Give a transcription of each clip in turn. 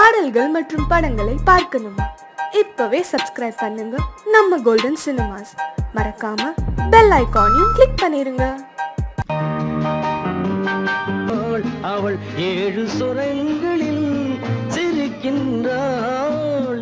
பாடல்கள் மற்றும் படங்களை பார்க்கணுமா இப்பவே சப்ஸ்கிரைப் பண்ணுங்க நம்ம கோல்டன் சினிமாஸ் மறக்காம பெல் ஐகானையும் கிளிக் பண்ணிருங்க அவள் அவள் ஏழு சுரங்களில் சிரிக்கின்றாள்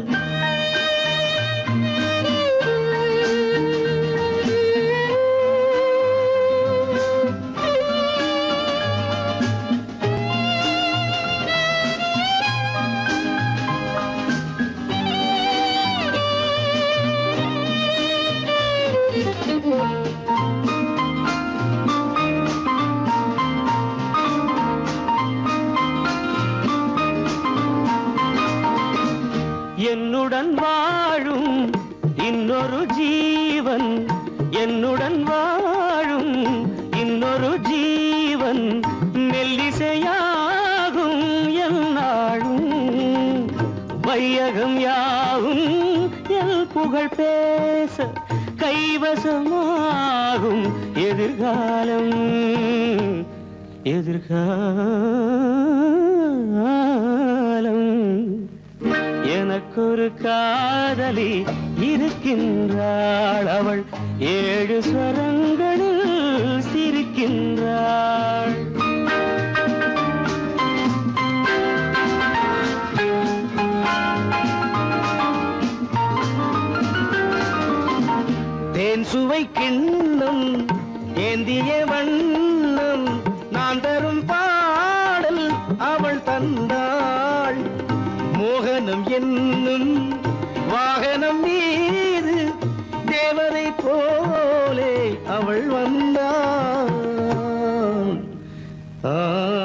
என்னுடன் வாழும் இன்னொரு ஜீவன் என்னுடன் வாழும் இன்னொரு ஜீவன் மெல்லிசையாகும் என்னாலும் வையகம் யாவும் எல் புகழ் பேச கைவசமாகும் எதிர்காலம் எதிர்காலம் எனக்கொரு காதலி இருக்கின்றாள் அவள் ஏழு ஸ்வரங்களில் சிரிக்கின்றாள் தேன் சுவை கிண்ணம் ஏந்திய வண்ணம் நான் தரும் பாடல் அவள் தந்தாள் மோகனம் என்னும் வாகனம் மீது தேவரை போலே அவள் வந்தாள் ஆ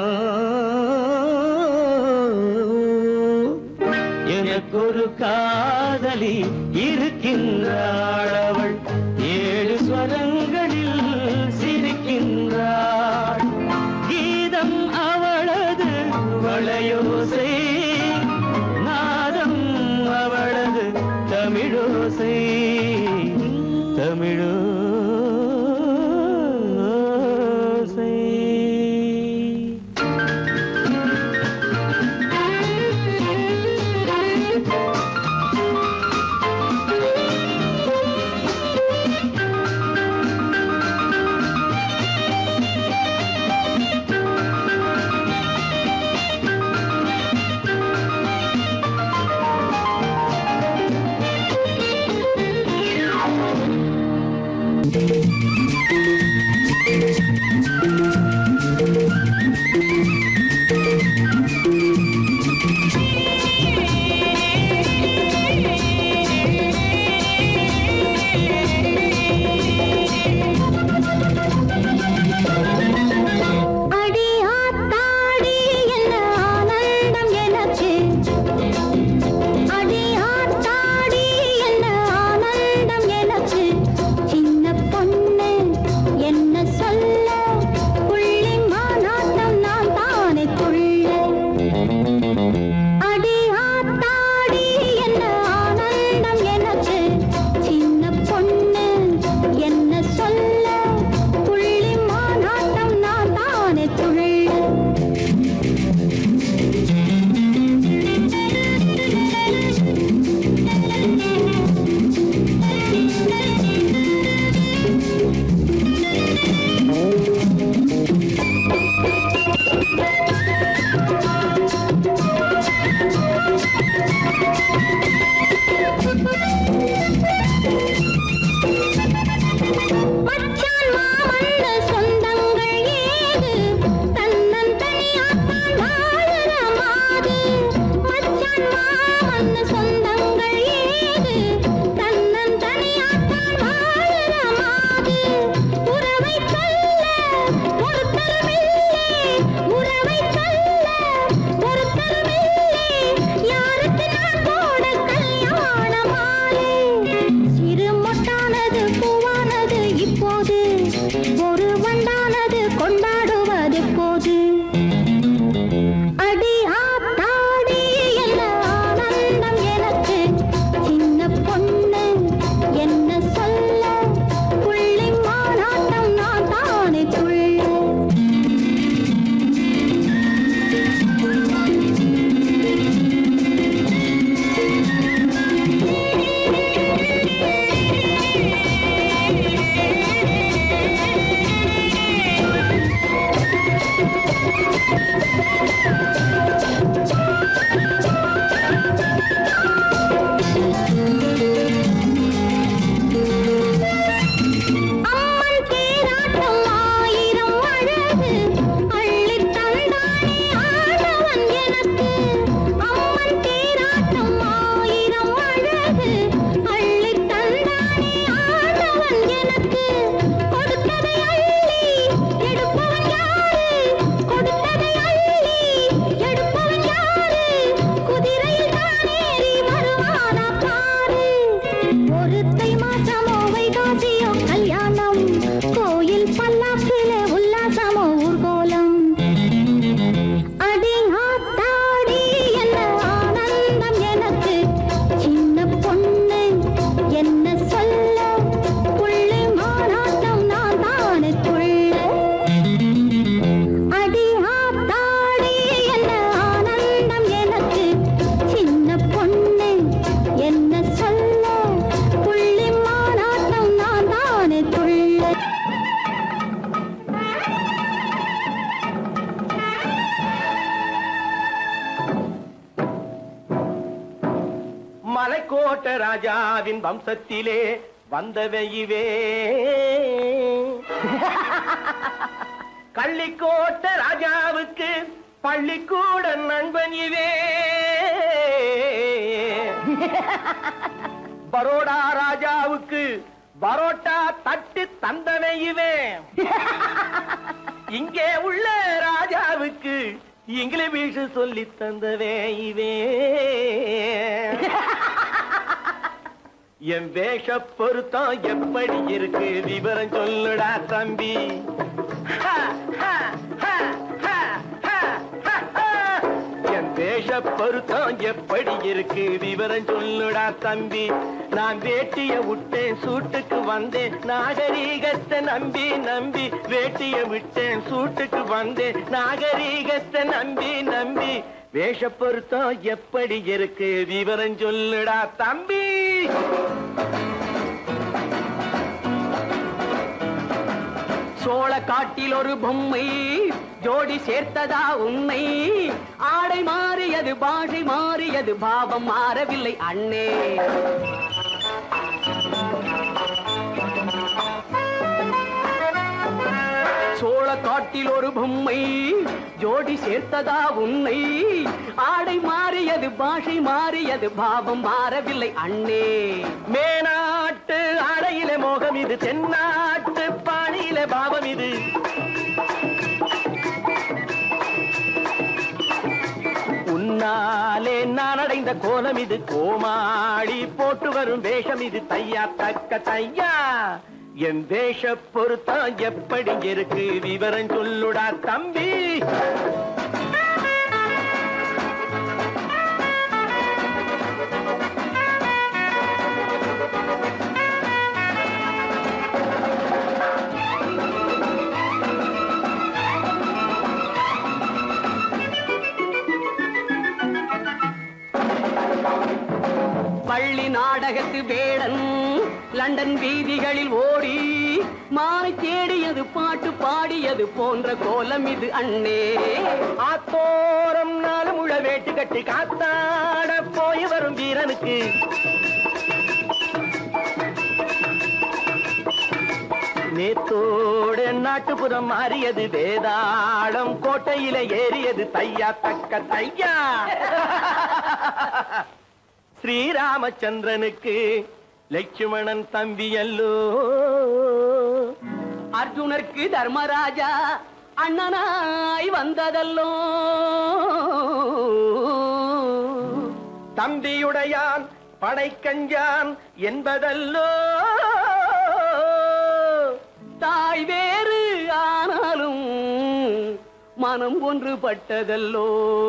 எனக்கொரு காதலி இருக்கின்றாள் அவள் ஏழு ஸ்வரங்களில் சிரிக்கின்றாள் கீதம் அவளது வளையோசை நாதம் அவளது தமிழோசை தமிழோசை மலைக்கோட்ட ராஜாவின் வம்சத்திலே வந்தவையுவே கள்ளிக்கோட்ட ராஜாவுக்கு பள்ளிக்கூட நண்பன் இவே பரோடா ராஜாவுக்கு பரோட்டா தட்டு தந்தனை இவன் இங்கே உள்ள ராஜாவுக்கு இங்கிலீஷ் சொல்லி தந்தவே இவே என் வேஷ பொருத்தம் எப்படி இருக்கு விவரம் சொல்லுடா தம்பி ஹா, ஹா, ஹா, ஹா, ஹா, ஹா, ஹா. என் வேஷ பொருத்தம் எப்படி இருக்கு விவரம் சொல்லுடா தம்பி நான் வேட்டிய விட்டேன் சூட்டுக்கு வந்தேன் நாகரீகத்தை நம்பி நம்பி வேட்டிய விட்டேன் சூட்டுக்கு வந்தேன் நாகரீகத்தை நம்பி நம்பி வேஷ பொருத்தம் எப்படி இருக்கு விவரம் சொல்லுடா தம்பி சோழ காட்டில் ஒரு பொம்மை ஜோடி சேர்த்ததா உண்மை ஆடை மாறியது பாஷை மாறியது பாவம் மாறவில்லை அண்ணே சோழ காட்டில் ஒரு பொம்மை ஜோடி சேர்த்ததா உன்னை ஆடை மாறியது பாஷை மாறியது பாவம் மாறவில்லை அண்ணே மேனாட்டு அடையில மோகம் இது தென்னாட்டு பாணியில பாவம் இது உன்னாலே நான் அடைந்த கோலம் இது கோமாளி போட்டு வரும் வேஷம் இது தையா தக்க தையா என் வேஷ பொருத்தம் எப்படி இருக்கு விவரம் சொல்லுடா தம்பி பள்ளி நாடகத்து வேடன் லண்டன் வீதிகளில் ஓடி மானை தேடியது பாட்டு பாடியது போன்ற கோலம் இது அண்ணே ஆத்தோரம் நாலு முழ வேட்டு கட்டி காத்தாட போய் வரும் வீரனுக்கு நேத்தோடு நாட்டுப்புறம் மாறியது வேதாளம் கோட்டையில ஏறியது தையா தக்க தையா ஸ்ரீராமச்சந்திரனுக்கு லட்சுமணன் தம்பி அல்லோ அர்ஜுனருக்கு தர்மராஜா அண்ணனாய் வந்ததல்லோ தம்பியுடையான் படைக்கஞ்சான் என்பதல்லோ தாய் வேறு ஆனாலும் மனம் ஒன்றுபட்டதல்லோ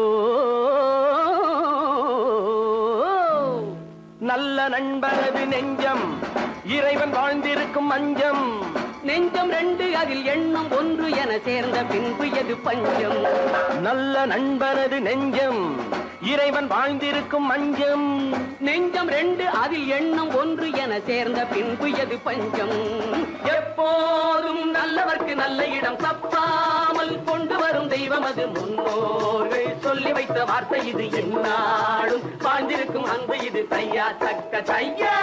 நல்ல நண்பனது நெஞ்சம் இறைவன் வாழ்ந்திருக்கும் மஞ்சம் நெஞ்சம் ரெண்டு அதில் எண்ணம் ஒன்று என சேர்ந்த பின்பு எது பஞ்சம் நல்ல நண்பனது நெஞ்சம் இறைவன் வாழ்ந்திருக்கும் மஞ்சம் நெஞ்சம் ரெண்டு அதில் எண்ணம் ஒன்று என சேர்ந்த பின்பு எது பஞ்சம் எப்போதும் நல்லவர்க்கு நல்ல இடம் தப்பாமல் கொண்டு வரும் தெய்வம் அது முன்னோர்கள் சொல்லி வைத்த வார்த்தை இது எந்நாளும் வாழ்ந்திருக்கும் அன்பு இது தையா தக்க தையா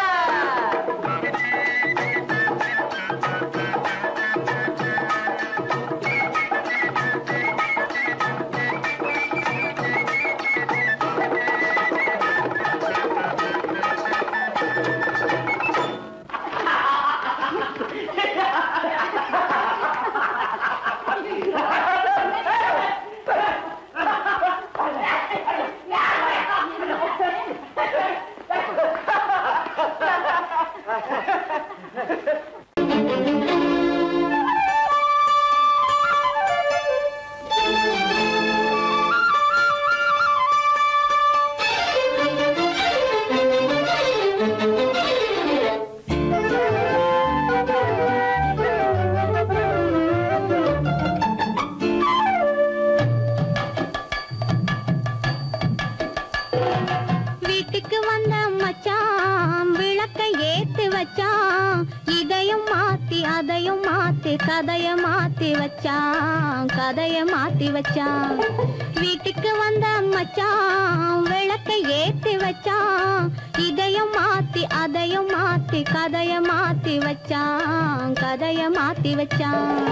வீட்டுக்கு வந்த மச்சான் விளக்க ஏத்தி வச்சான் இதையும் மாத்தி அதையும் மாத்தி கதைய மாத்தி வச்சான் கதைய மாத்தி வச்சான் வீட்டுக்கு வந்த மச்சான் விளக்க ஏத்தி வச்சான் இதை மாத்தி அதையும் மாத்தி கதைய மாத்தி வச்சான் கதைய மாத்தி வச்சான்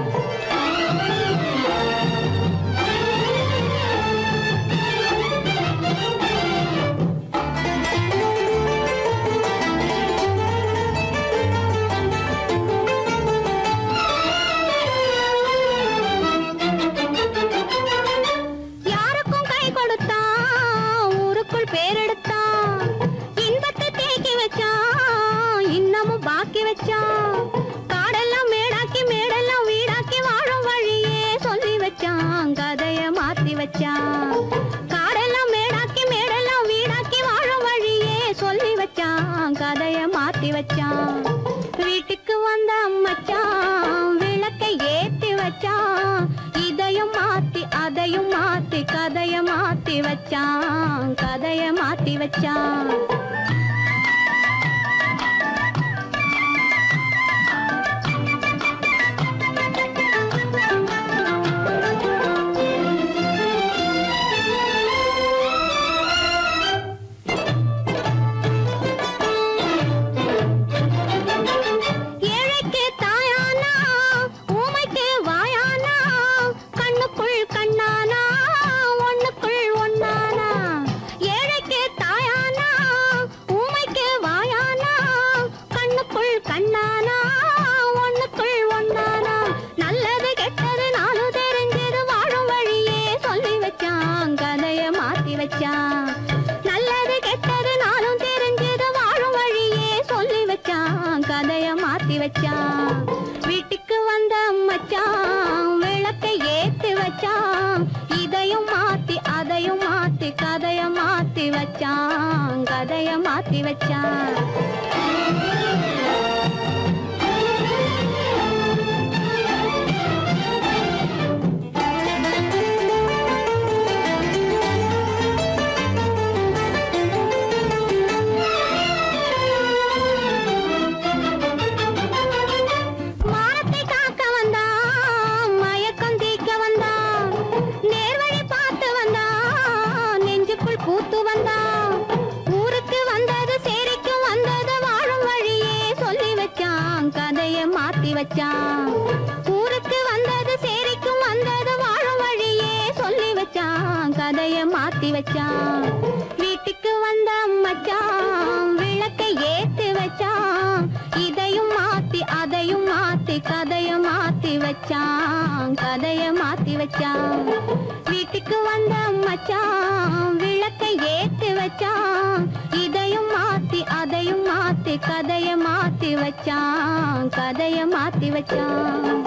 யாருக்கும் கை கொடுத்தான் ஊருக்குள் பேரெடுத்தான் இன்பத்தை தேக்கி வச்சான் இன்னமும் பாக்கி வச்சான் காடெல்லாம் மேடாக்கி மேடெல்லாம் வீடாக்கி வாழும் வழியே சொல்லி வச்சான் கதைய மாத்தி வச்சான் காடெல்லாம் மேடாக்கி மேடெல்லாம் வீடாக்கி வாழும் வழியே சொல்லி வச்சான் கதைய மாத்தி வச்சான் வீட்டுக்கு வந்த மச்சான் விளக்கை ஏத்தி வச்சான் இதையும் மாத்தி அதையும் மாத்தி கதைய மாத்தி வச்சான் கதைய மாத்தி வச்சான் ஏழைக்கு தாயானா ஊமைக்கு வாயானா கண்ணுக்குள் கண்ணானா ஒண்ணுக்குள் ஒண்ணானா ஏழைக்கு தாயானா ஊமைக்கு வாயானா கண்ணுக்குள் கண்ணானா ஒண்ணுக்குள் ஒண்ணானா நல்லது கெட்டது நானும் தெரிஞ்சது வாழும் வழியே சொல்லி வச்சான் கதைய மாத்தி வச்சான் நல்லது கெட்டது நானும் தெரிஞ்சது வாழும் வழியே சொல்லி வச்சான் கதைய மாத்தி வச்சான் வீட்டுக்கு வந்த மச்சான் விளக்கை ஏத்தி வச்சான் இதையும் மாத்தி அதையும் மாத்தி கதைய மாத்தி வச்சான் கதைய மாத்தி வச்சான் மானத்தை காக்க வந்தான் மயக்கம் தீக்க வந்தான் நேர்வழி பார்த்து வந்தான் நெஞ்சுக்குள் பூத்து வந்தான் ஊருக்கு வந்தது சேரிக்கு வந்தது வாழும் வழியே சொல்லி வச்சான் கதைய மாத்தி வச்சான் ஊருக்கு வந்தது சேரிக்கும் வந்தது வாழும் வழியே சொல்லி வச்சான் கதைய மாத்தி வச்சான் வீட்டுக்கு வந்த மச்சான் விளக்கை ஏத்தி வச்சான் இதையும் மாத்தி அதையும் மாத்தி கதைய மாத்தி வச்சான் கதைய மாத்தி வச்சான் வீட்டுக்கு வந்த மச்சான் விளக்கை ஏத்தி வச்சான் இதையும் மாத்தி அதையும் மாத்தி கதைய மாத்தி வச்சான் கதைய மாத்தி வச்சான்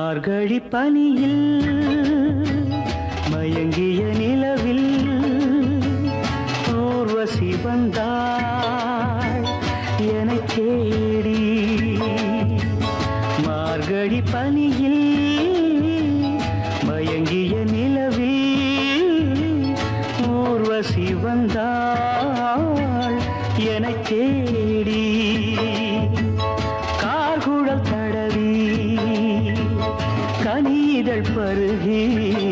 மார்கழி பனியில் மயங்கிய நிலவில் ஊர்வசி வந்தாள் எனக் தேடி மார்கழி பனியில் மயங்கிய நிலவில் ஊர்வசி வந்தாள் எனக் தேடி கார்குழல் தடவி கனிதழ் பருகி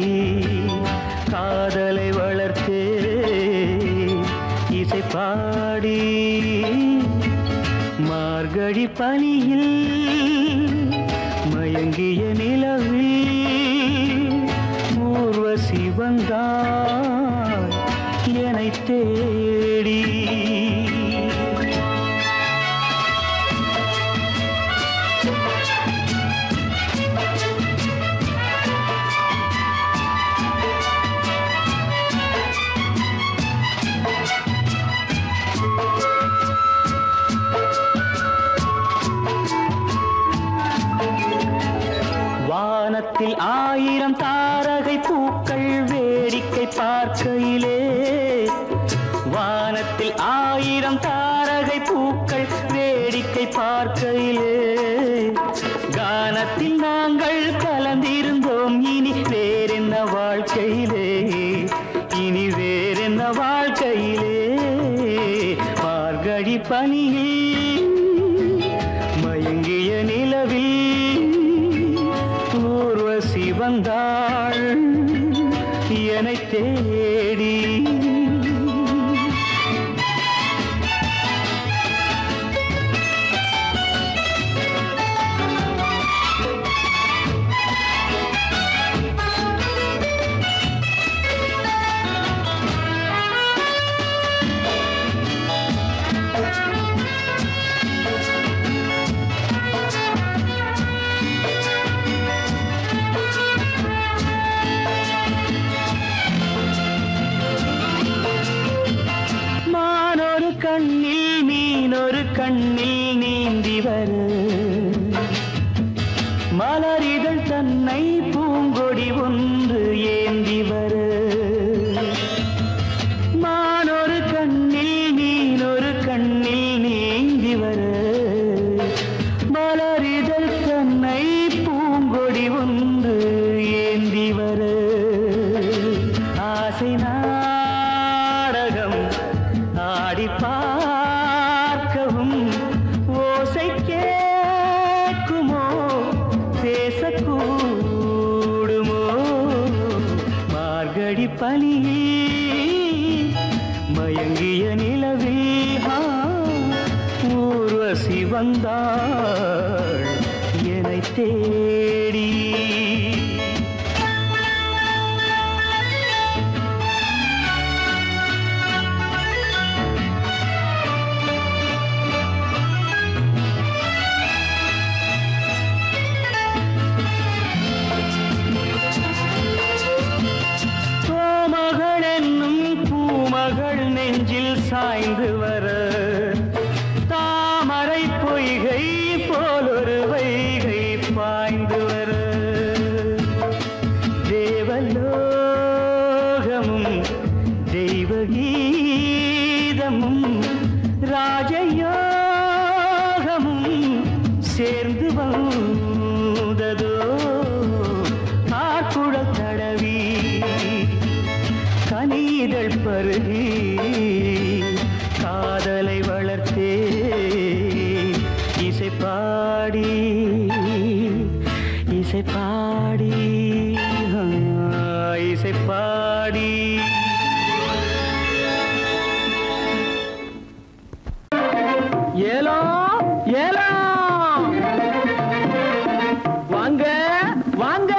காதலை வளர்த்தே இசை பாடி மார்கழி பனியில் மயங்கிய நிலவில் ஊர்வசி வந்தாள் என்னை தேடி வானத்தில் ஆயிரம் தாரகை பூக்கள் வேடிக்கை பார்க்கையிலே வானத்தில் ஆயிரம் தாரகை பூக்கள் வேடிக்கை பார்க்கையிலே கானத்தில் நாங்கள் கலந்திருந்தோம் இனி வேறென்ன வாழ்க்கையிலே இனி வேறென்ன வாழ்க்கையிலே மார்கழி பனியில் மயங்கிய நிலவில் ஊர்வசி வந்தாள் என்னை தேடி மானொரு கண்ணில் மீனொரு கண்ணில் நீந்தி வரு மலரிதழ் தன்னை பூங்கொடி ஒன்று ஏந்தி வரு மானொரு கண்ணில் மீனொரு கண்ணில் நீந்தி வரு மலரிதழ் தன்னை பூங்கொடி ஒன்று ஏந்தி வரு ஆசை நாடகம் ஆடி பார்க்கவும் ஓசை கேட்குமோ பேசக்கூடுமோ மார்கழி பனியில் மயங்கிய நிலவில் ஆ, ஊர்வசி வந்தாள் என்னை தேடி கோமகள் என்னும் பூமகள் நெஞ்சில் சாய்ந்து வர தாமரை பொய்கை போலொரு வைகை பாய்ந்து வர தேவலோகமும் தெய்வகீதமும் ராஜயோகமும் சேர்ந்து வந்ததோ ஆக்குழல் தடவி கனிதழ் பருகி காதலை வளர்த்தே இசை பாடி இசை பாடி ஆ, இசை பாடி ஏலோ ஏலோ வாங்க வாங்க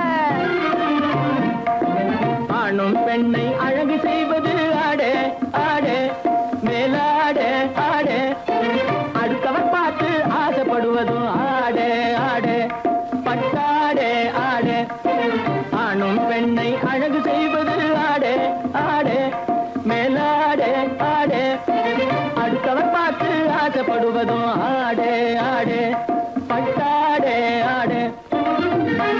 ஆணும் பெண்ணை அழகு செய்வது ஆடே ஆடே மேலாடே ஆடே அடுத்தவர் பார்த்து ஆசைப்படுவதும் ஆடே ஆடே பட்டாடே ஆடே ஆணும் பெண்ணை அழகு செய்வது ஆடே ஆடே மேலாடே ஆடே அடுத்தவர் பார்த்து ஆசைப்படுவதும் ஆடே ஆடே பட்டாடே ஆடே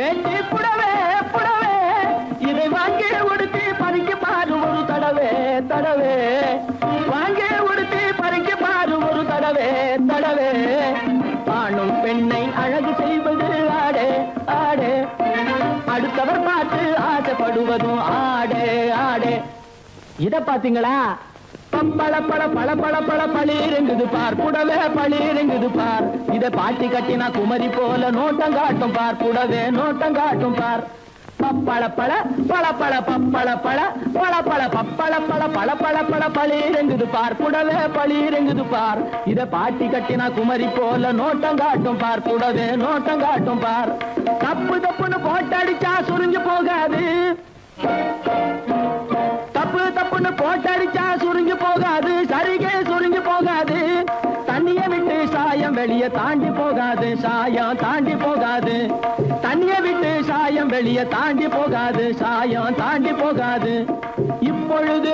வேட்டி புடவே புடவே இதை வாங்கி உடுத்தி பறிக்க பாரு ஒரு தடவே தடவே வாங்கி உடுத்தி பறிக்க பாரு ஒரு தடவே தடவே ஆணும் பெண்ணை அழகு செய்வது ஆடே ஆடே அடுத்தவர் பார்த்து ஆசைப்படுவதும் ஆடே ஆடே இத பாத்தீங்களா பம்பள பழ பழ பழ பழ பளிருங்குது பார் புடவே பளிருங்குது பார் இத பாட்டி கட்டினா குமரி போல நோட்டம் காட்டும் பார் புடவே நோட்டம் காட்டும் பார் பப்பள பழ பழ பழ பப்பள பழ பழ பழ பப்பள பழ பழ பழ பழ பளிருங்குது பார் புடவே பளிருங்குது பார் இத பாட்டி கட்டினா குமரி போல நோட்டம் காட்டும் பார் புடவே நோட்டம் காட்டும் பார் தப்பு தப்புன்னு போட்டடிச்சா சுருங்கி போகாது தப்பு தப்புன்னு போட்டடிச்சா சுருங்கி போகாது சரிகே சுருங்கி போகாது தண்ணிய விட்டு சாயம் வெளிய தாண்டி போகாது சாயம் தாண்டி போகாது தண்ணிய விட்டு சாயம் வெளிய தாண்டி போகாது சாயம் தாண்டி போகாது இப்பொழுது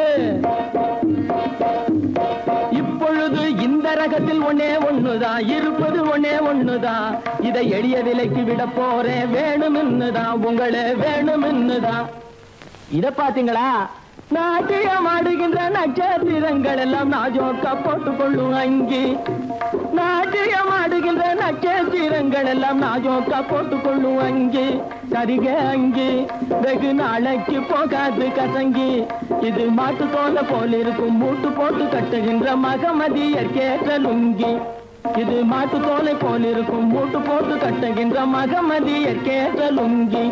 இப்பொழுது இந்த ரகத்தில் ஒன்னே ஒண்ணுதான் இருப்பது ஒன்னே ஒண்ணுதான் இதை எளிய விலைக்கு விட போறேன் வேணும்னுதான் உங்களே வேணும்னுதான் இத பாத்தீங்களா நாட்டியம் ஆடுகின்ற நட்சத்திரங்கள் எல்லாம் நாஜோக்கா போட்டுக் கொள்ளும் அங்கி நாட்டியம் ஆடுகின்ற நட்சத்திரங்கள் எல்லாம் நாஜோக்கா போட்டுக் கொள்ளும் அங்கி சரிக அங்கி வெகு நாளைக்கு போகாது கசங்கி இது மாட்டு தோல போல இருக்கும் மூட்டு போட்டு கட்டுகின்ற மகமதியர் கேட்ட லுங்கி இது மாட்டு தோலை போல இருக்கும் மூட்டு போட்டு கட்டுகின்ற மகமதியர் கேட்ட லுங்கி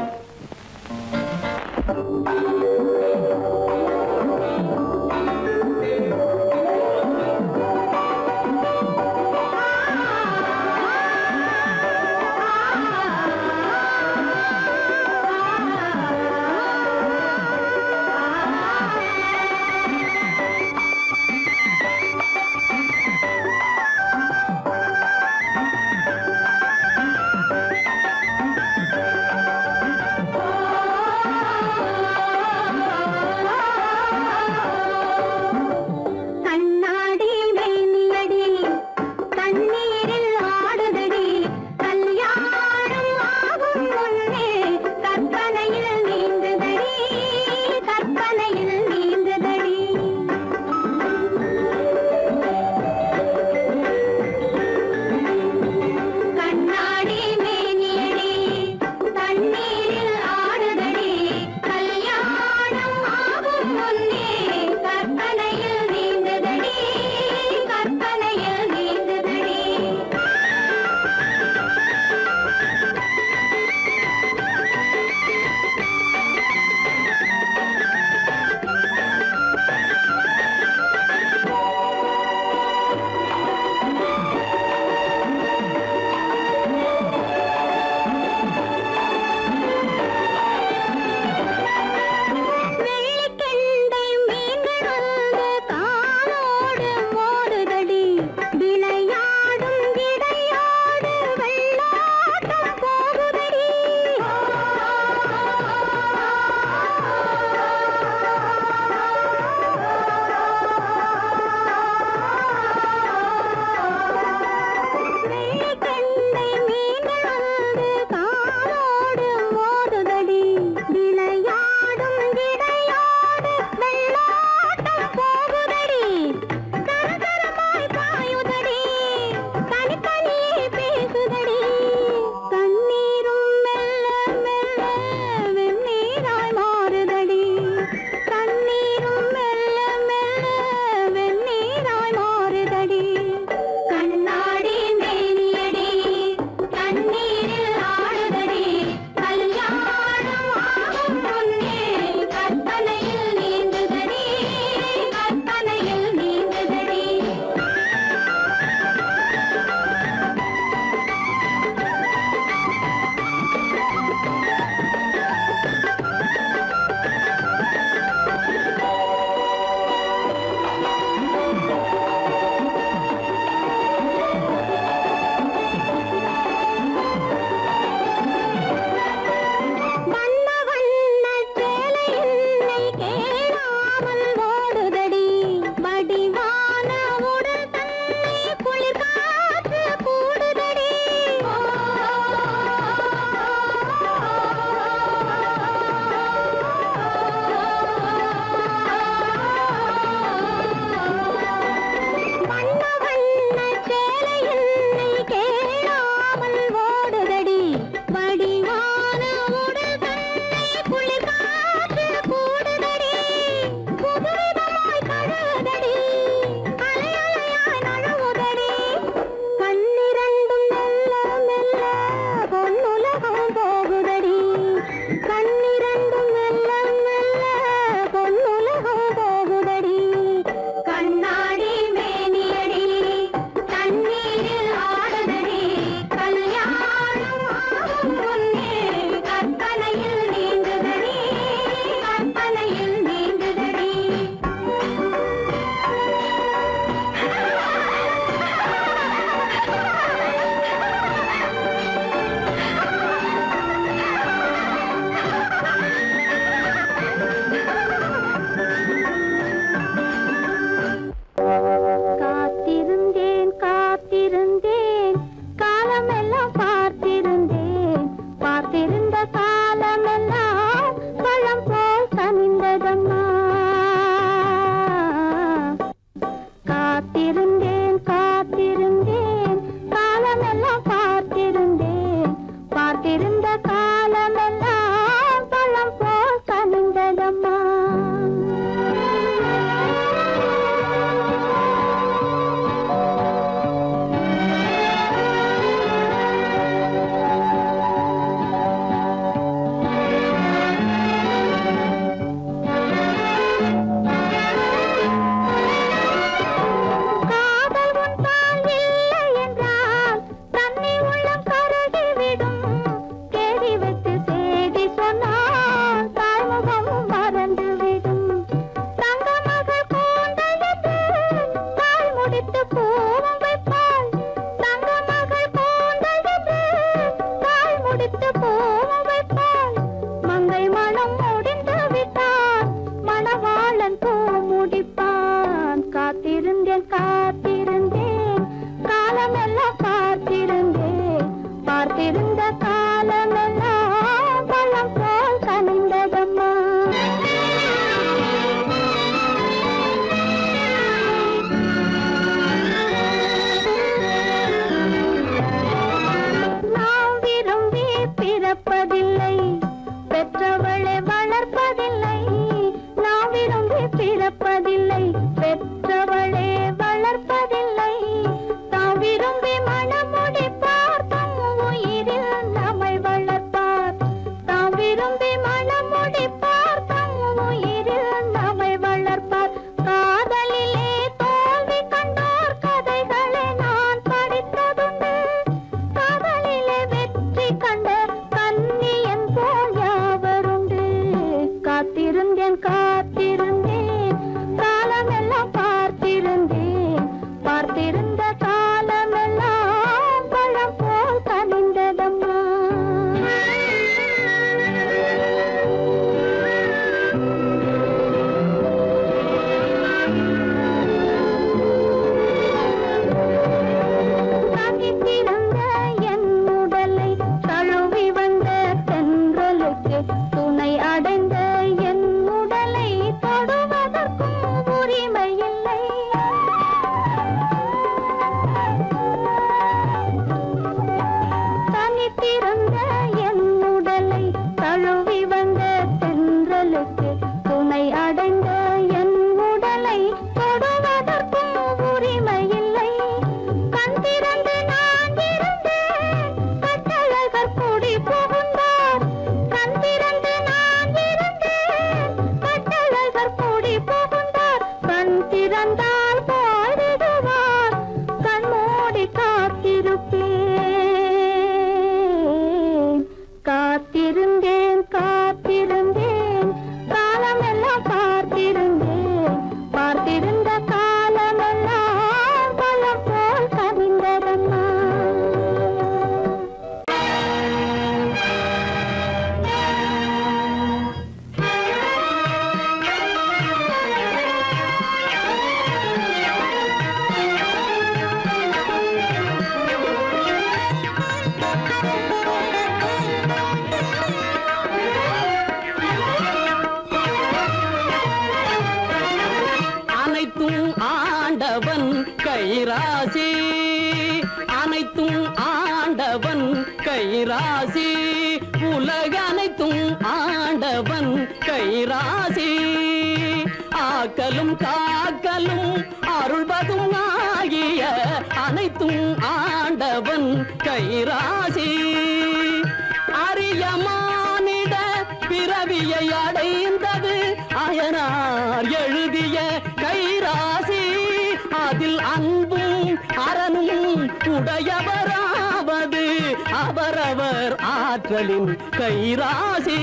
கைராசி உலகனைத்தும் ஆண்டவன் கைராசி ஆக்கலும் காக்கலும் அருள்வதும் ஆகிய அனைத்தும் ஆண்டவன் கைராசி அரிய மானிட பிறவியை அடைந்தது அயனார் எழுதிய கைராசி அதில் அன்பும் அரணும் உடையவராவது அவரவர் ஆற்றலின் கைராசி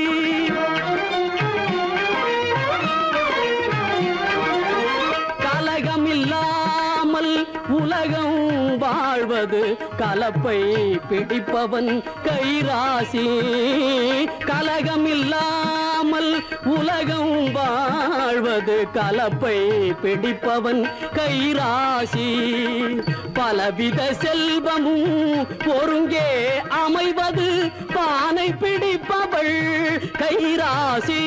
கலகமில்லாமல் உலகம் வாழ்வது கலப்பை பிடிப்பவன் கைராசி கலகமில்லாமல் உலகம் வாழ்வது கலப்பை பிடிப்பவன் கைராசி பலவித செல்வமும் ஒருங்கே அமைவது பானை பிடிப்பவள் கைராசி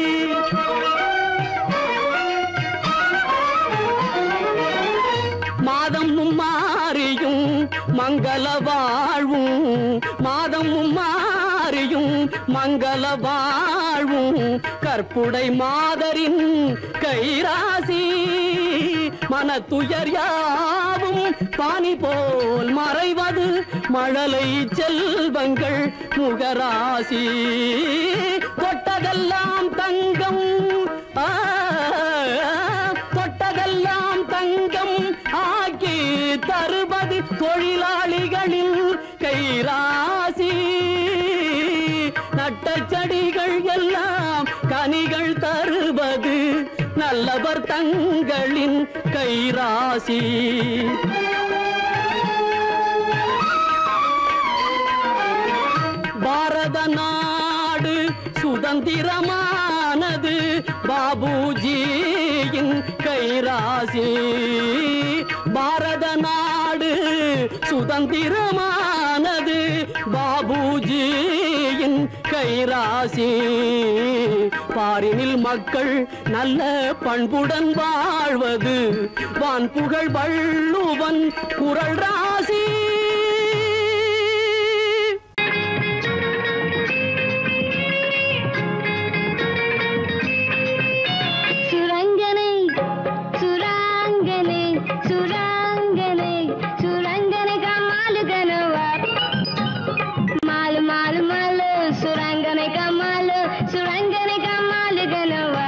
மாதமும் மாறியும் மங்கள வாழ்வும் மாதமும் மாறியும் மங்கள வாழ்வும் கற்புடை மாதரின் கைராசி மனத்துயர் யாவும் பானி போல் மறைவது மழலை செல்வங்கள் முகராசி தொட்டதெல்லாம் தங்கம் ஆ, தொட்டதெல்லாம் தங்கம் ஆக்கி தருவது தொழிலாளிகளின் கைராசி நட்ட செடிகள் எல்லாம் கனிகள் தருவது நல்லவர் தங்களின் கைராசி பாரத நாடு சுதந்திரமானது பாபுஜியின் கைராசி பாரத நாடு சுதந்திரமானது பாபுஜியின் கைராசி பாரினில் மக்கள் நல்ல பண்புடன் வாழ்வது வான் புகழ் வள்ளுவன் குரல் ராசி சுரங்கனை சுராங்கனை சுராங்கனை சுரங்கனை கமாலு கனவா மாலு மாலு மாலு சுரங்கனை கமாலு சுரங்கனை கமாலு கனவா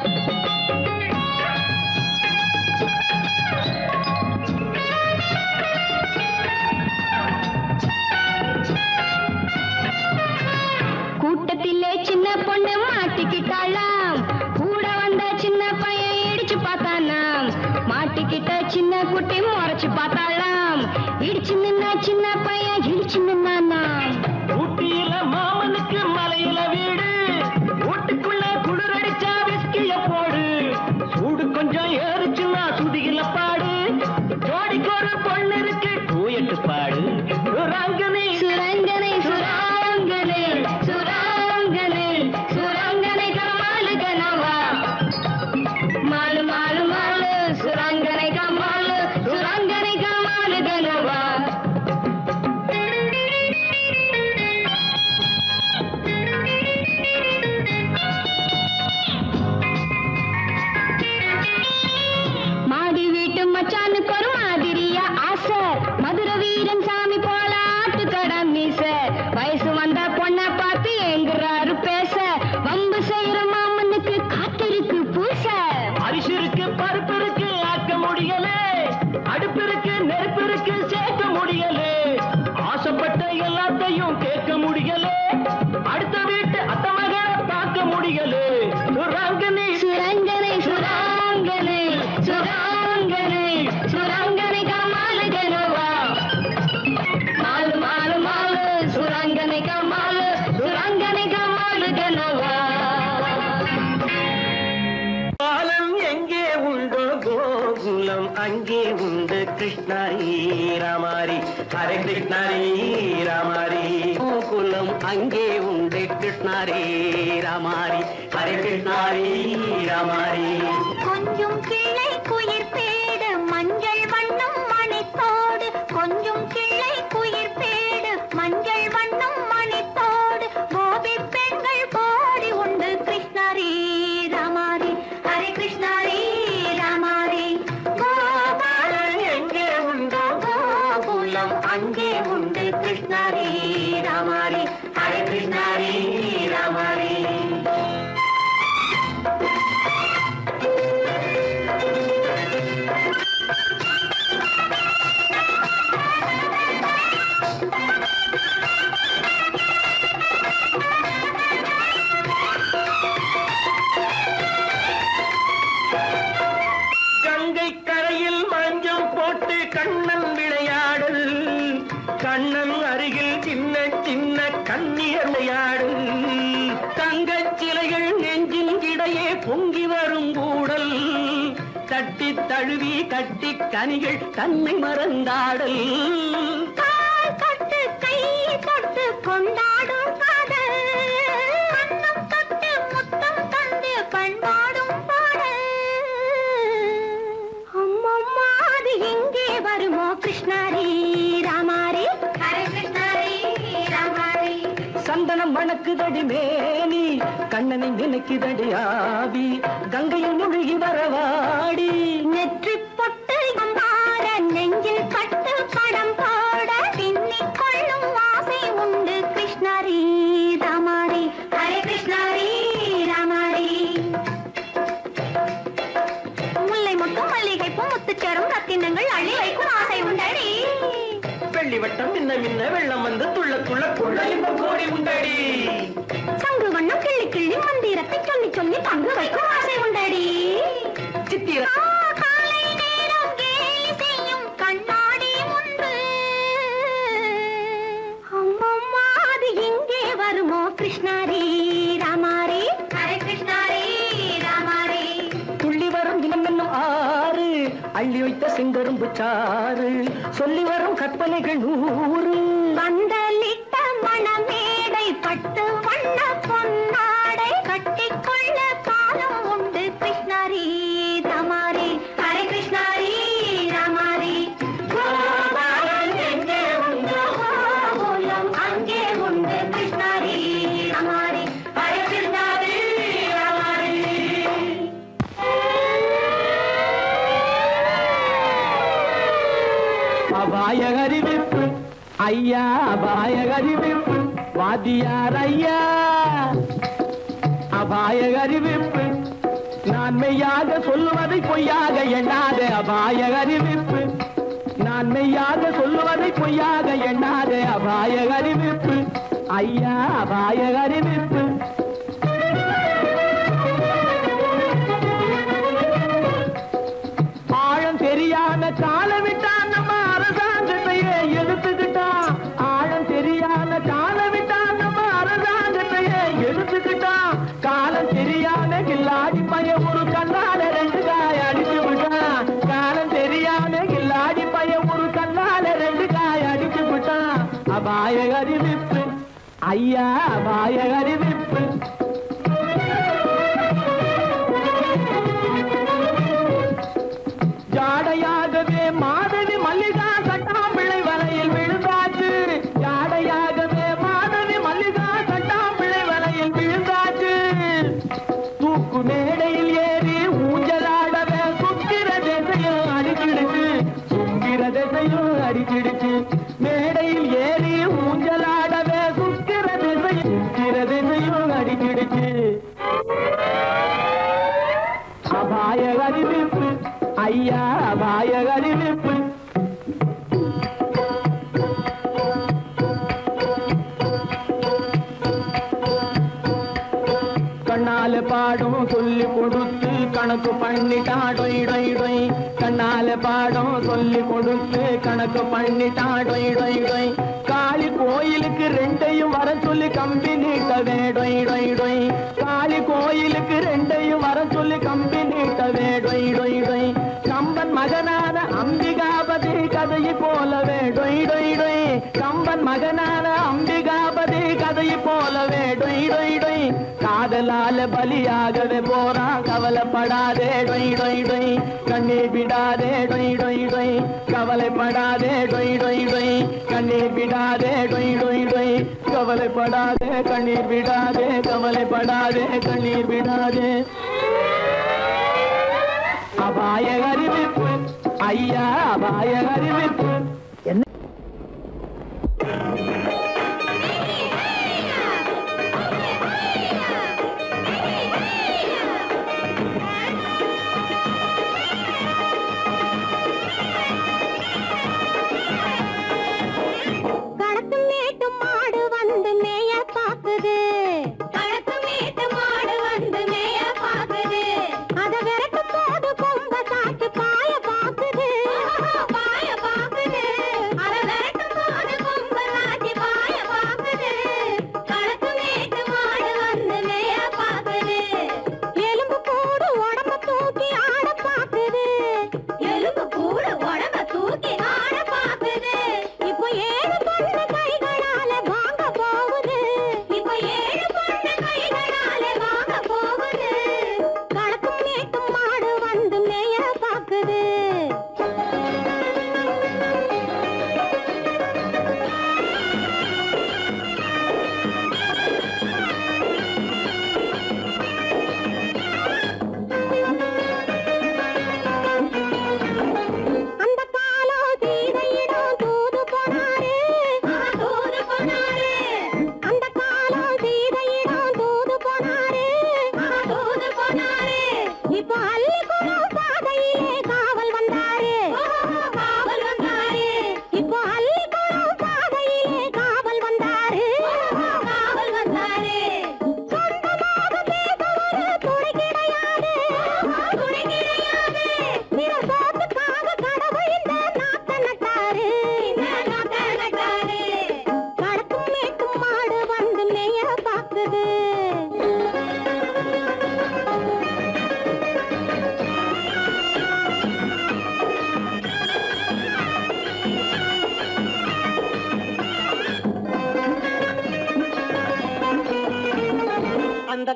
கூட்டத்திலே சின்ன பொண்ணு மாட்டிக்கிட்டாளாம் கூட வந்த சின்ன பையன் இடிச்சு பார்த்தானாம் மாட்டிக்கிட்ட சின்ன குட்டி முறைச்சு பார்த்தாளாம் இடிச்சு நின்ன சின்ன பையன் இடிச்சு நின்னானாம் ஊட்டியில மாமனுக்கு மலையில வீடு வீட்டுக்குள்ள குளிர் அடிச்சா விஸ்கிய போடு சூடு கொஞ்சம் ஏறுச்சுன்னா சுதியில பாடு ஜோடிக்கு ஒரு பொண்ணு இருக்கு டூயட்டு பாடு ராங்கனி சுரங்கனை சுராங்கனை சுராங்கனை சுரங்கனை கமாலு கனவா மாலு மாலு மாலு சுரங்கனை கமாலு சுரங்கனை கமாலு கனவா மாடி வீட்டு மச்சானுக்கு ஒரு மாதிரியா ஆசை மதுர வீரன் சாமி போல ஆட்டுக்கடை மீச வயசு வந்த பொண்ண பார்த்து எங்குறாரு பேச வம்பு செய்யற மாமனுக்கு காத்திருக்கு பூச அரிசி இருக்கு பருப்பு இருக்கு ஆக்க முடியல அடுப்பு இருக்கு நெருப்பு இருக்கு சேர்க்க முடியல ஆசைப்பட்ட எல்லாத்தையும் கேட்க முடியல அடுத்த வீட்டு அத்த மகளை பார்க்க முடியல ராங்கனி சுரங்கனை சுராங்கனை சுராங்கனை சுரங்கனை கமாலு கனவா மாலு மாலு மாலு சுரங்கனை கமாலு சுரங்கனை கமாலு கனவா பாலம் எங்கே உண்டோ கோகுலம் அங்கே உண்டு கிருஷ்ணாரி ராமாரி ஹரே கிருஷ்ணாரி ராமாரி கோகுலம் அங்கே உண்டு கிருஷ்ணாரே ராமாரி ஹரே கிருஷ்ணாரி ராமாரி கொஞ்சம் கிளை குயிர் பேடு மஞ்சள் வண்ணம் மணித்தோடு கொஞ்சம் கிளை குயிர் பேடு மஞ்சள் வண்ணம் பொங்கி வரும் கூடல் தட்டி தழுவி கட்டி கனிகள் தன்னை மறந்தாடல் கால் தொட்டு கை தொட்டு கொண்டாடும் காதல் கண்ணம் தொட்டு முத்தம் தந்து பண்பாடும் பாடல் அம்மம்மா அது எங்கே வருமோ கிருஷ்ணாரி ராமாரி ஹரே கிருஷ்ணாரி ராமாரி சந்தனம் மணக்குதடி மேனி கண்ணனை நினைக்குதடி ஆவி கங்கையில் முழுகி வரவாடி நெற்றி பொட்டு அம்பார நெஞ்சில் பட்டு படம் போட பின்னிக் கொள்ளும் ஆசை உண்டு கிருஷ்ணாரி ராமாரி ஹரே கிருஷ்ணாரி ராமாரி முல்லை மொட்டும் மல்லிகை பூ முத்துச்சேரும் ரத்தினங்கள் அள்ளி வைக்கும் ஆசை உண்டடி வெள்ளி வட்டம் மின்ன மின்ன வெள்ளம் வந்து துள்ள துள்ள கொள்ள இன்பம் கோடி உண்டடி சங்கு வண்ணம் கிள்ளி கிள்ளி மந்திரத்தை சொல்லி சொல்லி பங்கு வைக்கும் ஆசை உண்டடி சித்திர ஆ, காலை நேரம் கேலி செய்யும் கண்ணாடி முன்பு அம்மம்மா அது எங்கே வருமோ கிருஷ்ணாரி ராமாரி ஹரே கிருஷ்ணாரி ராமாரி துள்ளி வரும் தினம் என்னும் ஆறு அள்ளி வைத்த செங்கரும்பு சாறு சொல்லி வரும் கற்பனைகள் நூறு பந்தலிட்ட மணமேடை பட்டு வண்ண பொன்னாடை கட்டிக்கொள்ள காலம் உண்டு கிருஷ்ணாரி ராமாரி ஹரே கிருஷ்ணாரி ராமாரி கோபாலன் எங்கே உண்டு கோகுலம் அங்கே உண்டு கிருஷ்ணாரி ராமாரி ஹரே கிருஷ்ணாரி ராமாரி அபாய அறிவிப்பு ஐயா அபாய அறிவிப்பு வாத்தியார் ஐயா அபாய அறிவிப்பு நான் மெய்யாக சொல்லுவதை பொய்யாக எண்ணாத அபாய அறிவிப்பு நான் மெய்யாக சொல்லுவதை பொய்யாக எண்ணாத அபாய அறிவிப்பு ஐயா அபாய அறிவிப்பு ஆழம் தெரியாம கால விட்டான் நம்ம அரசாங்கத்தையே எடுத்துக்கிட்டான் ஆழம் தெரியாம கால விட்டான் நம்ம அரசாங்கத்தையே எடுத்துக்கிட்டான் காலம் தெரியாம கில்லாடி பைய ஒரு கண்ணால ரெண்டு காய அடிச்சு விட்டான் காலம் தெரியாம கில்லாடி பைய ஒரு கண்ணால ரெண்டு காய அடிச்சு விட்டான் அபாய அறிவிப்பு ஐயா அபாய அறிவிப்பு ஜாடையாகவே மாதவி மல்லிகா சட்டாம்பிள்ளை வலையில் விழுந்தாச்சு ஜாடையாகவே மாதவி மல்லிகா சட்டாம்பிள்ளை வலையில் விழுந்தாச்சு தூக்கு மேடையில் ஏறி ஊஞ்சலாடவே சுக்கிர திசையும் அடிச்சிடுச்சு சுக்கிர திசையும் அடிச்சிடுச்சு மேடையில் ஏறி ஊஞ்சலாடவே சுக்கிர திசையும் சுக்கிர திசையும் அடிச்சிடுச்சு அபாய அறிவிப்பு ஐயா அபாய அறிவிப்பு கண்ணால பாடும் சொல்லி கொடுத்து கணக்கு பண்ணிட்டா டொய் டொய் டொய் கண்ணால பாடும் சொல்லி கொடுத்து கணக்கு பண்ணிட்டா டொய் டொய் டொய் காளி கோயிலுக்கு ரெண்டையும் வர சொல்லி கம்பி நீட்டவே டொய் டொய் டொய் காளி கோயிலுக்கு ரெண்டையும் வர சொல்லி கம்பி நீட்டவே டொய் டொய் டொய் கம்பன் மகனான அம்பிகாபதி கதையை போலவே டொய் டொய் டொய் கம்பன் மகனான அம்பிகாபதி கதையை போலவே டொய் டொய் டொய் காதலால பலியாகவே போறான் கவலைப்படாதே டொய் டொய் டொய் கண்ணீர் விடாதே டொய் டொய் டொய் கவலைப்படாதே டொய் டொய் டொய் கண்ணீர் விடாதே டொய் டொய் டொய் கவலைப்படாதே கண்ணீர் விடாதே கவலைப்படாதே கண்ணீர் விடாதே அபாய அறிவிப்பு ஐயா அபாய அறிவிப்பு கடத்து மேட்டு மாடு வந்து மேய பாக்குது கடத்து மேட்டு மாடு வந்து மேய பாக்குது அத விரட்டு போது கொம்ப சாட்டு பாய பாக்குது பாய பாக்குது அத விரட்டு போது கொம்ப சாட்டி பாய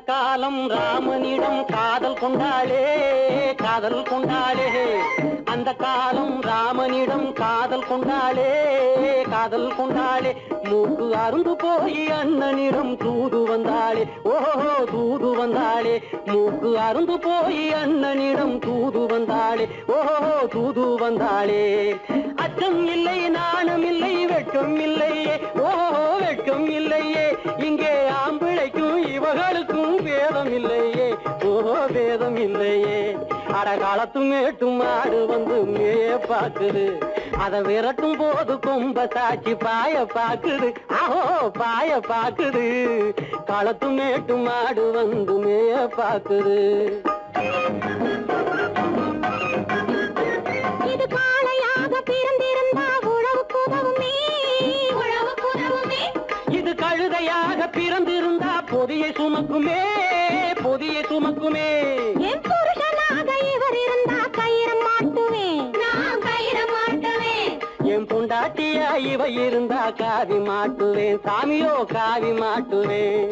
காலம் ராமனிடம் காதல் கொண்டாளே காதல் கொண்டாளே அந்த காலம் ராமனிடம் காதல் கொண்டாளே காதல் கொண்டாளே மூக்கு அருந்து போய் அண்ணனிடம் தூது வந்தாளே ஓஹோ தூது வந்தாளே மூக்கு அருந்து போய் அண்ணனிடம் தூது வந்தாளே ஓஹோ தூது வந்தாளே அச்சம் இல்லை நாணம் இல்லை வெட்கம் இல்லையே ஓஹோ வெட்கம் இல்லையே இங்கே ஆம்பிளைக்கும் இவர்களுக்கும் வேதம் இல்லையே ஓஹோ வேதம் இல்லையே அட காலத்து மேட்டும் மாடு வந்து மேய பாக்குது அத விரட்டும் போது கொம்ப சாட்சி பாய பாக்குது ஆஹோ பாய பாக்குது களத்து மேட்டும் மாடு வந்து மேய பாக்குது இது காளையாக பிறந்திருந்தா உழவுக்கு உதவுமே உழவுக்கு உதவுமே இது கழுதையாக பிறந்திருந்தா பொதியை சுமக்குமே பொதியை சுமக்குமே என் புருஷனாக இவர் இருந்தா கயிறம் மாட்டுவேன் நான் கயிறம் மாட்டுவேன் என் பொண்டாட்டியா இவ இருந்தா காவி மாட்டுவேன் சாமியோ காவி மாட்டுவேன்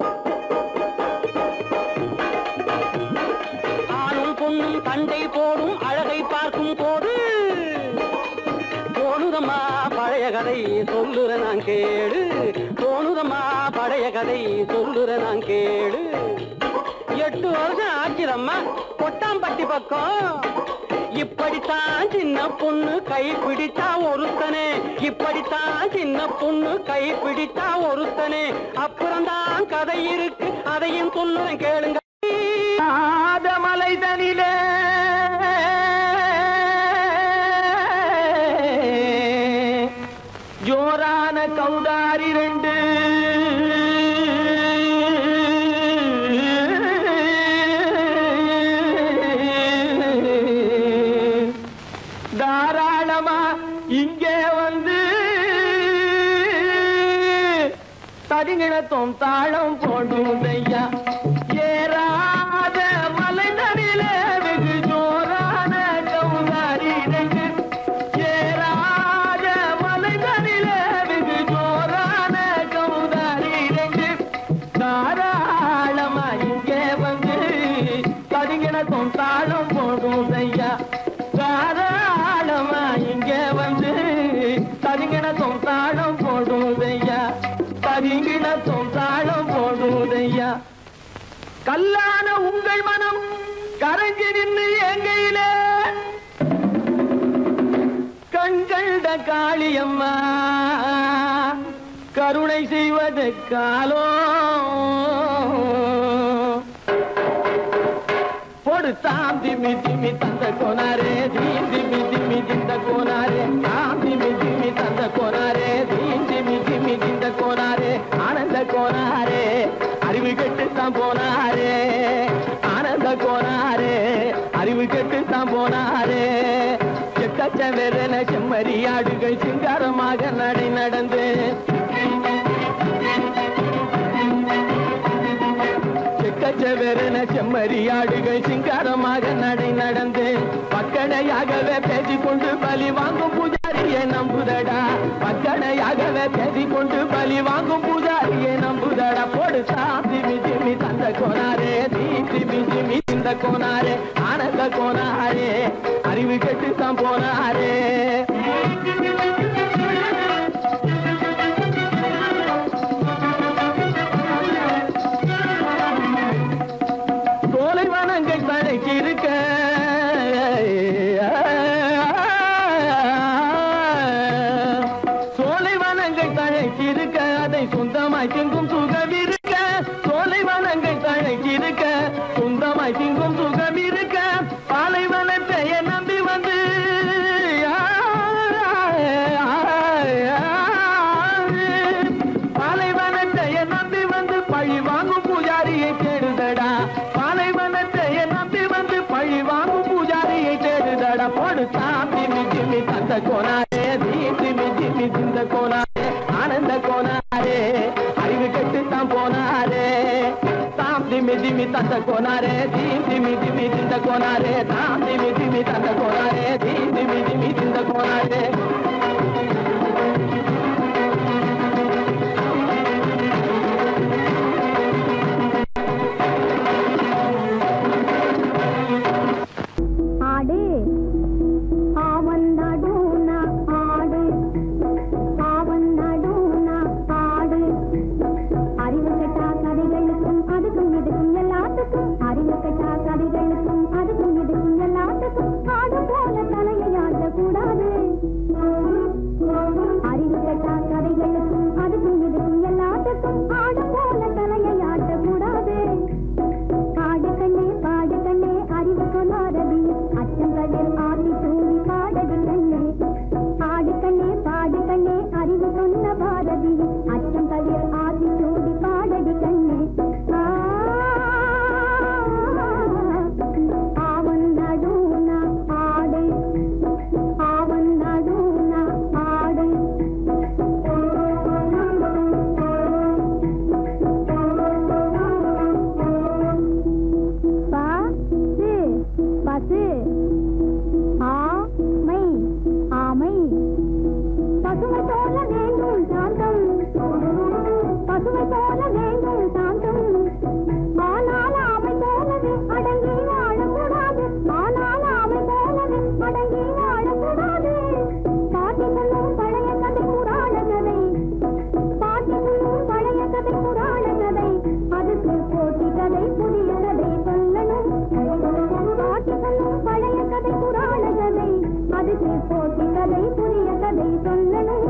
ஆணும் பொண்ணும் சண்டை போடும் அழகை பார்க்கும் போது போனுதம்மா பழைய கதை சொல்லுற நான் கேளு போனுதம்மா பழைய கதை சொல்லுற நான் கேளு எட்டு வருஷம் ஆச்சுதம்மா கொட்டாம்பட்டி பக்கம் இப்படித்தான் சின்ன பொண்ணு கை பிடித்தா ஒருத்தனே இப்படித்தான் சின்ன பொண்ணு கை பிடித்தா ஒருத்தனே அப்புறம்தான் கதை இருக்கு அதையும் சொல்லுறேன் கேளுங்க மலைதனிலே ஜோரான கௌதாரி ரெண்டு தாராளமா இங்கே வந்து தடிங்கிணத்தும் தாளம் போடும் ஐயா ஏறாத மலைதனிலே வெகு ஜோரான கௌதாரி ரெண்டு ஏறாத மலைதனிலே வெகு ஜோரான கௌதாரி ரெண்டு தாராளமா இங்கே வந்து கடிங்கிணத்தும் தாளம் போடும் ஐயா தாராளமா இங்கே வந்து கடிங்கிணத்தும் தாளம் போடும் ஐயா கடிங்கிணத்தும் தாளம் போடும் ஐயா கல்லான உங்கள் மனம் கரைஞ்சி நின்று எங்கையிலே கண்கண்ட காளியம்மா கருணை செய்வது காலோ பொடு தாம் திமி திமி தந்த கோனாரே தீம் திமி திமி திந்த கோனாரே தாம் திமி திமி தந்த கோனாரே தீம் திமி திமி திந்த கோனாரே ஆனந்த கோனாரே அறிவு கெட்டு தான் போனாரே ஆனந்த கோனாரே அறிவு கெட்டு தான் போனாரே செக்கச்ச வெறன செம்மறியாடுகள் சிங்காரமாக நடை நடந்து செக்கச்சவெறன செம்மறியாடுகள் சிங்காரமாக நடை நடந்து பக்கடையாகவே பேசிக்கொண்டு பலி வாங்கும் பூஜாரியை நம்புதடா பக்கடையாகவே பேசிக்கொண்டு பலி வாங்கும் பூஜாரியை நம்புதடா போடு சாந்தி மிஜிமி தந்த கோனாரே தீப்தி மிஜிமி இந்த கோனாரே ஆனந்த கோனாரே அறிவு கெட்டு தான் போனாரே சோலை வனங்கள் தழைச்சிருக்க சோலை வனங்கள் தழைச்சிருக்க அதை சொந்தமாய் திங்கும் சுகம் இருக்க சோலை வனங்கள் தழைச்சிருக்க சொந்தமாய் திங்கும் சுகம் இருக்க பாலைவனத்தை நம்பி வந்து பாலைவனத்தை நம்பி வந்து பழி வாங்கும் பூஜாரியை தேடுதடா பாலைவனத்தை நம்பி வந்து பழி வாங்கும் பூஜாரியை தேடுதடா போடு சாமி மிஜிமி தந்த கோனாரே தீமி மிஜிமி திந்த கோனாரே ஆனந்த கோனாரே அறிவு கெட்டு தான் போனாரே தாம் திமி திமி தந்த கோனாரே தீம் திமி திமி திந்த கோனாரே தாம் திமி திமி தந்த கோனாரே தீம் திமி திமி திந்த கோனாரே என்பதை சொல்லணும்